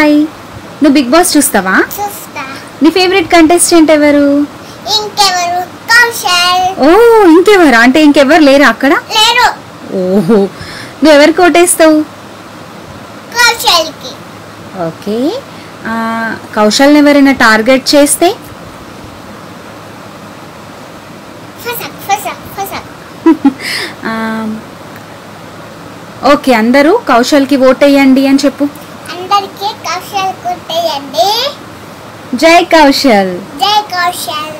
hi నువ్వు big boss చూస్తావా చూస్తా నీ ఫేవరెట్ కంటెస్టెంట్ ఎవరు ఇంకెవరు కౌశల్ ఓ ఇంకెవరు అంటే ఇంకెవరు లేరా అక్కడ లేరు ఓహో నువ్వు ఎవరికి ఓటేస్తావు కౌశల్కి ఓకే ఆ, కౌశల్ని ఎవరైనా టార్గెట్ చేస్తే ఫసక్ ఫసక్ ఫసక్ ఆ, ఓకే అందరూ కౌశల్కి ఓటేయండి అని చెప్పు అందరికీ కౌశల్ కుట్టేయండి జై కౌశల్ జై కౌశల్